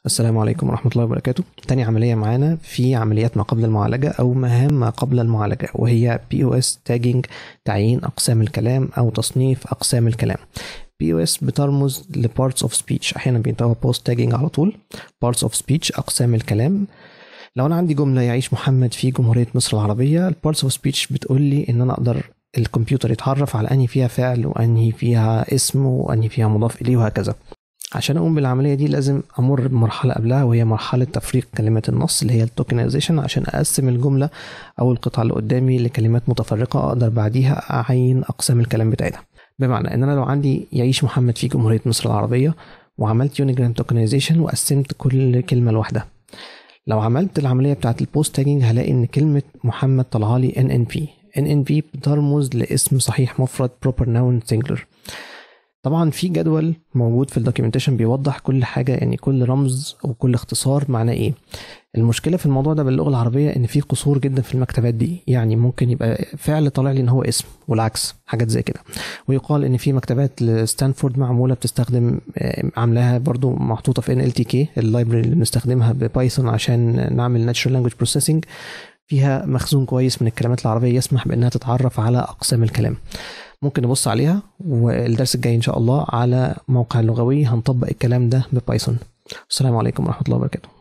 السلام عليكم ورحمة الله وبركاته تاني عملية معانا في عمليات ما قبل المعالجة أو مهام ما قبل المعالجة وهي POS tagging تعيين أقسام الكلام أو تصنيف أقسام الكلام POS بترمز ل parts of speech أحيانا بينتهوا post tagging على طول parts of speech أقسام الكلام لو أنا عندي جملة يعيش محمد في جمهورية مصر العربية ال parts of speech بتقول لي إن أنا أقدر الكمبيوتر يتعرف على أنهي فيها فعل وأنهي فيها اسم وأنهي فيها مضاف إليه وهكذا عشان اقوم بالعمليه دي لازم امر بمرحله قبلها وهي مرحله تفريق كلمات النص اللي هي التوكنايزيشن عشان اقسم الجمله او القطعه اللي قدامي لكلمات متفرقه اقدر بعديها اعين اقسام الكلام بتاعتها بمعنى ان انا لو عندي يعيش محمد في جمهوريه مصر العربيه وعملت يونيجرام توكنايزيشن وقسمت كل كلمه لوحدها لو عملت العمليه بتاعت البوست تاجنج هلاقي ان كلمه محمد طلع لي ان ان بي ان ان بي بترمز لاسم صحيح مفرد proper noun singular طبعا في جدول موجود في الدوكيومنتيشن بيوضح كل حاجه يعني كل رمز او كل اختصار معناه ايه المشكله في الموضوع ده باللغه العربيه ان في قصور جدا في المكتبات دي يعني ممكن يبقى فعل طالع لي ان هو اسم والعكس حاجات زي كده ويقال ان في مكتبات لستانفورد معموله بتستخدم عاملاها برضو محطوطه في ان ال تي كي اللايبرري اللي بنستخدمها ببايثون عشان نعمل ناتشرال لانجويج بروسيسنج فيها مخزون كويس من الكلمات العربيه يسمح بانها تتعرف على اقسام الكلام ممكن نبص عليها والدرس الجاي ان شاء الله على موقع اللغوي هنطبق الكلام ده ببايثون السلام عليكم ورحمه الله وبركاته